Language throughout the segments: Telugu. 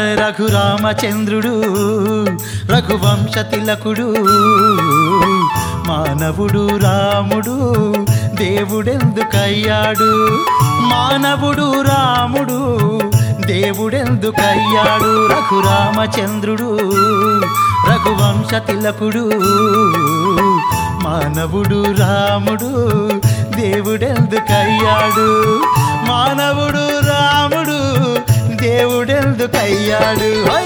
రఘురామచంద్రుడు రఘువంశ తిలకుడు మానవుడు రాముడు దేవుడెందుకయ్యాడు మానవుడు రాముడు దేవుడెందుకయ్యాడు రఘురామచంద్రుడు రఘువంశ తిలకుడు మానవుడు రాముడు దేవుడెందుకయ్యాడు మానవుడు రాముడు దేవుడెందుకయ్యాడు హై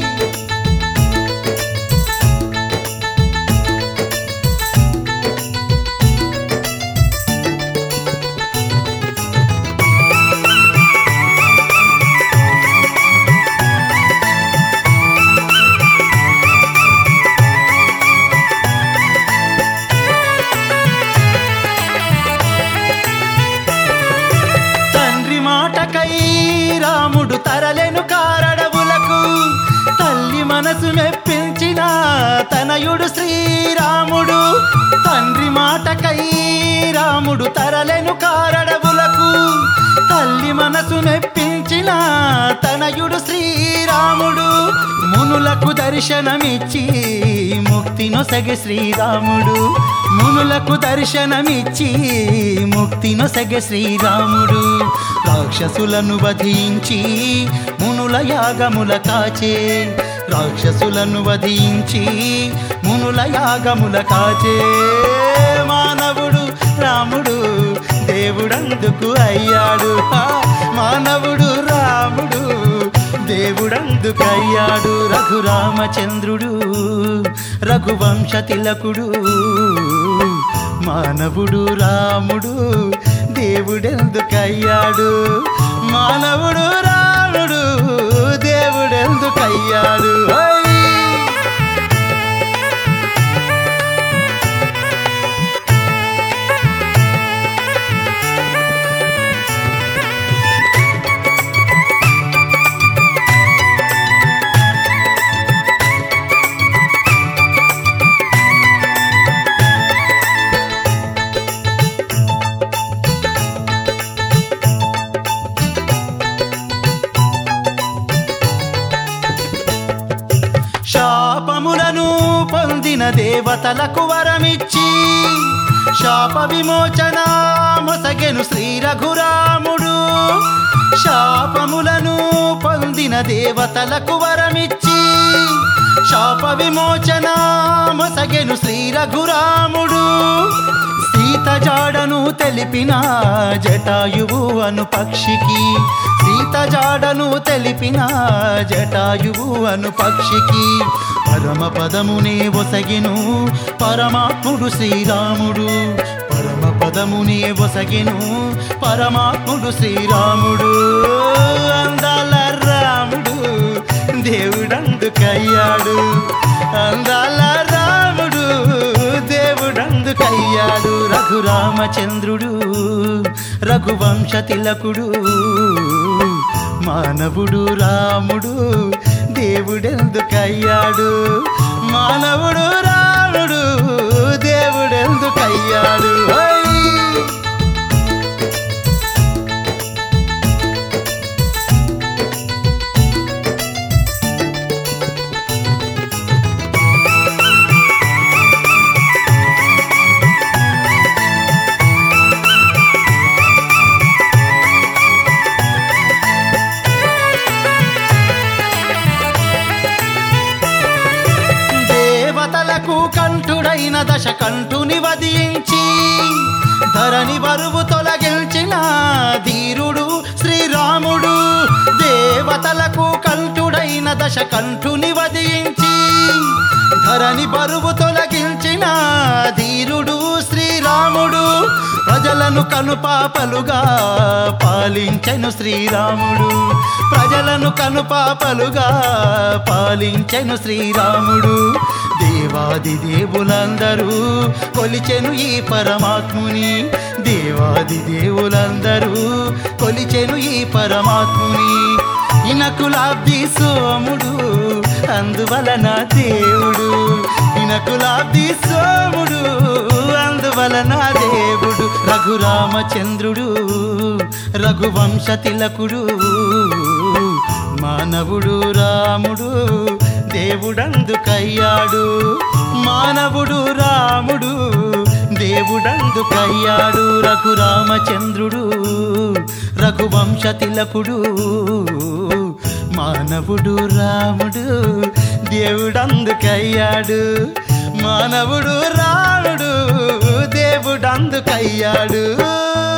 తండ్రి మాటకై రాముడు తరలెను కారడవులకు తల్లి మనసు మెప్పించిన తనయుడు శ్రీరాముడు తండ్రి మాటకై రాముడు తరలెను కారడవులకు తల్లి మనసు మెప్పించిన తనయుడు శ్రీరాముడు మునులకు దర్శనమిచ్చి ముక్తి నొసగె శ్రీరాముడు మునులకు దర్శనమిచ్చి ముక్తి నొసగె శ్రీరాముడు రాక్షసులను వధించి మునుల యాగముల కాచే రాక్షసులను వధించి మునుల యాగముల కాచే మానవుడు రాముడు దేవుడందుకు అయ్యాడు ఆ, మానవుడు రాముడు దేవుడందుకయ్యాడు రఘురామచంద్రుడు రఘువంశ తిలకుడు మానవుడు రాముడు దేవుడెందుకయ్యాడు మానవుడు రాముడు దేవుడెందుకయ్యాడు హై! శాపములను పొందిన దేవతలకు వరమిచ్చి శాప విమోచన మొసగెను శ్రీ రఘురాముడు శాపములను పొందిన దేవతలకు వరమిచ్చి శాప విమోచన మొసగెను శ్రీ రఘురాముడు సీత జాడను తెలిపిన జటాయువు అను పక్షికి సీత జాడను తెలిపిన జటాయువు అను పక్షికి పరమ పదమునే ఒసగిను పరమాత్ముడు శ్రీరాముడు పరమ పదమునే ఒసగిను పరమాత్ముడు శ్రీరాముడు అందాల రాముడు దేవుడందుకయ్యాడు అందాల రాముడు దేవుడందుకయ్యాడు రఘురామచంద్రుడు రఘువంశ తిలకుడు మానవుడు రాముడు దేవుడెందుకయ్యాడు మానవుడు రాముడు దేవుడెందుకయ్యాడు హై! దేవతలకు కంఠుడైన దశ కంఠుని వధించి ధరణి బరువు తొలగించిన ధీరుడు శ్రీరాముడు దేవతలకు కంఠుడైన దశ కంఠుని వధించి ధరణి బరువు తొలగించిన ధీరుడు శ్రీరాముడు ప్రజలను కనుపాపలుగా పాలించెను శ్రీరాముడు ప్రజలను కనుపాపలుగా పాలించెను శ్రీరాముడు దేవాది దేవులందరూ కొలిచెను ఈ పరమాత్ముని దేవాది దేవులందరూ కొలిచెను ఈ పరమాత్ముని ఇనకులాబ్ది సోముడు అందువలన దేవుడు ఇనకులాబ్ది సోముడు అందువలన దేవుడు రఘురామచంద్రుడు రఘువంశ తిలకుడు మానవుడు రాముడు దేవుడందుకయ్యాడు మానవుడు రాముడు దేవుడందుకయ్యాడు రఘురామచంద్రుడు రఘువంశ తిలకుడు మానవుడు రాముడు దేవుడందుకయ్యాడు మానవుడు రాముడు దేవుడందుకయ్యాడు